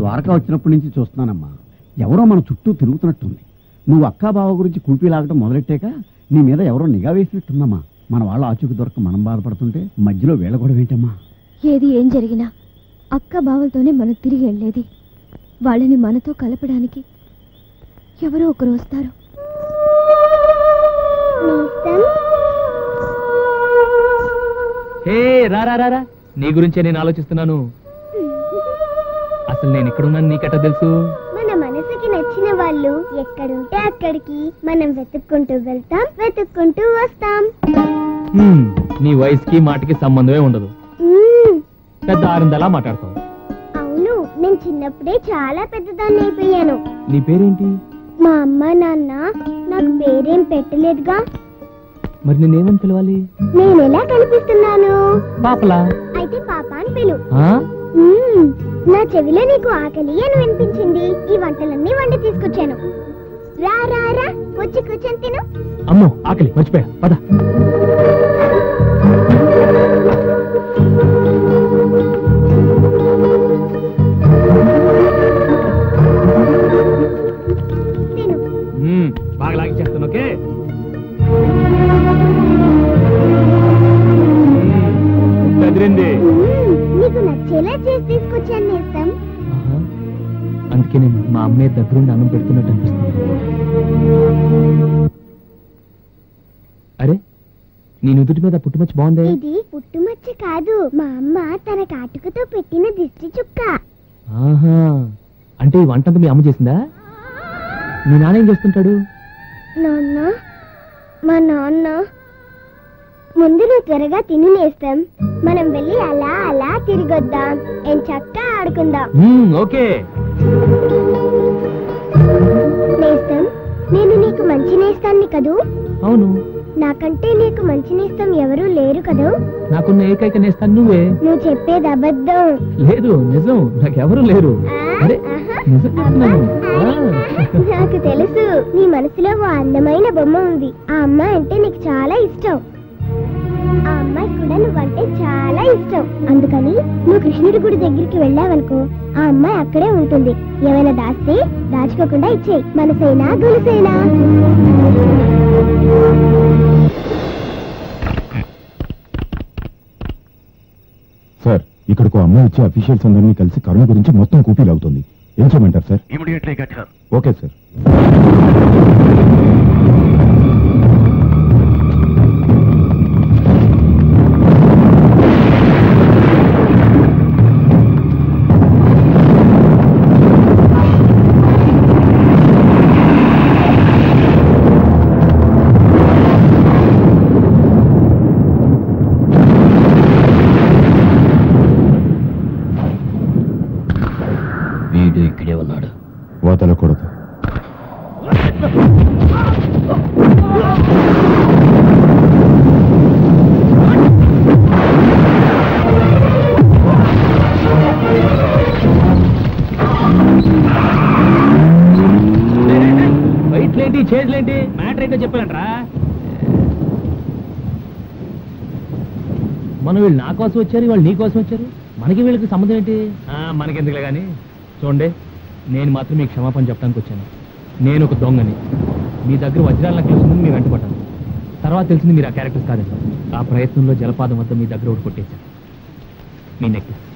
ద్వారకా వచ్చినప్పటి నుంచి చూస్తున్నానమ్మా ఎవరో మన చుట్టూ తిరుగుతున్నట్టుంది నువ్వు అక్కా బావ గురించి కూపీ లాగటం మొదలెట్టాక నీ మీద ఎవరో నిఘా వేసినట్టుందమ్మా మన వాళ్ళ ఆచూకి దొరక మనం బాధపడుతుంటే మధ్యలో వేళ కూడా ఏంటమ్మా ఏది ఏం జరిగినా అక్క బావలతోనే మనం తిరిగి వెళ్ళేది వాళ్ళని మనతో కలపడానికి ఎవరో ఒకరు వస్తారు హే రా రా రా రా. నీ గురించే నేను ఆలోచిస్తున్నాను అసలు నేను ఇక్కడున్నాను నీకెట్టా తెలుసు మన మనసుకి నచ్చిన వాళ్ళు ఎక్కడుంటే అక్కడికి మనం వెతుక్కుంటూ వెళ్తాం వెతుక్కుంటూ వస్తాం హ్మ్, నీ వయసుకి మాటకి సంబంధమే ఉండదు మ్మ్. పెద్ద ఆరిందలా మాట్లాడతావు అవును నేను చిన్నప్పుడే చాలా పెద్దదాన్ని అయిపోయాను నీ పేరేంటి మా అమ్మ నాన్న నాకు పేరేం పెట్టలేదుగా మరి నేనేమని పిలవాలి నేను ఎలా కనిపిస్తున్నాను పాపలా అయితే పాప అని పిలు ఆ? మ్మ్. నా చెవిలో నీకు ఆకలి అని వినిపించింది ఈ వంటలన్నీ వండి తీసుకొచ్చాను రా రా రా వచ్చి కూర్చొని తిను అమ్మో ఆకలి మర్చిపోయా పద తిను మ్మ్, బాగా లాగించేస్తాను ఓకే మ్మ్, బెదిరింది మ్మ్. నీకు నచ్చేలా చేసి తీసుకొచ్చాను నేస్తం ఆహా. అందుకే నేను మా అమ్మే దగ్గరుండి అన్నం పెడుతున్నట్టు అనిపిస్తుంది అరే నీ నుదుటి మీద పుట్టుమచ్చి బాగుందే ఇది పుట్టుమచ్చ కాదు మా అమ్మ తన కాటుకతో పెట్టిన దిష్టి చుక్క ఆహా అంటే ఈ వంటంతా మీ అమ్మ చేసిందా మీ నాన్న ఏం చేస్తుంటాడు నాన్న మా నాన్న ముందు నువ్వు త్వరగా తిని నేస్తాం మనం వెళ్ళి అలా అలా తిరిగొద్దాం ఏం చక్కగా ఆడుకుందాం మ్మ్, ఓకే నేస్తం నేను నీకు మంచి నేస్తాన్ని కదూ అవును నాకంటే నీకు మంచి నేస్తం ఎవరూ లేరు కదూ నాకున్న ఏకైక నేస్తాను నువ్వే నువ్వు చెప్పేది అబద్ధం లేదు నిజం నాకెవరు లేరు ఆ, అరే ఆహా. నిజం చెప్తున్నాను ఆ. నాకు తెలుసు నీ మనసులో ఓ అందమైన బొమ్మ ఉంది ఆ అమ్మాయి అంటే నీకు చాలా ఇష్టం ఆ అమ్మాయి కూడా నువ్వంటే చాలా ఇష్టం అందుకని నువ్వు కృష్ణుడి గుడి దగ్గరికి వెళ్ళావనుకో ఆ అమ్మాయి అక్కడే ఉంటుంది ఏమైనా దాస్తే దాచుకోకుండా ఇచ్చేయి మనసైనా గొలుసైనా సార్ ఇక్కడికి ఓ అమ్మాయి వచ్చి అఫీషియల్స్ అందరినీ కలిసి కరుణ గురించి మొత్తం కూపీలు అవుతుంది ఏం చేయమంటారు sir immediately get her okay sir వీడు ఇక్కడే ఉన్నాడు వదలకూడదు వైట్లేంటి చేతులేంటి మ్యాటర్ ఏంటో చెప్పాలంట్రా మనం వీళ్ళు నా కోసం వచ్చారు వాళ్ళు నీ కోసం వచ్చారు మనకి వీళ్ళకి సంబంధం ఏంటి ఆ, మనకెందుకులే కానీ చూడండి నేను మాత్రం మీకు క్షమాపణ చెప్పడానికి వచ్చాను నేను ఒక దొంగని మీ దగ్గర వజ్రాల నెక్లెస్ ఉందని మీ వెంటపడ్డాను తర్వాత తెలిసింది మీరు ఆ క్యారెక్టర్స్ కాదని ఆ ప్రయత్నంలో జలపాదం వద్ద మీ దగ్గర ఒకటి కొట్టేశాను మీ నెక్లెస్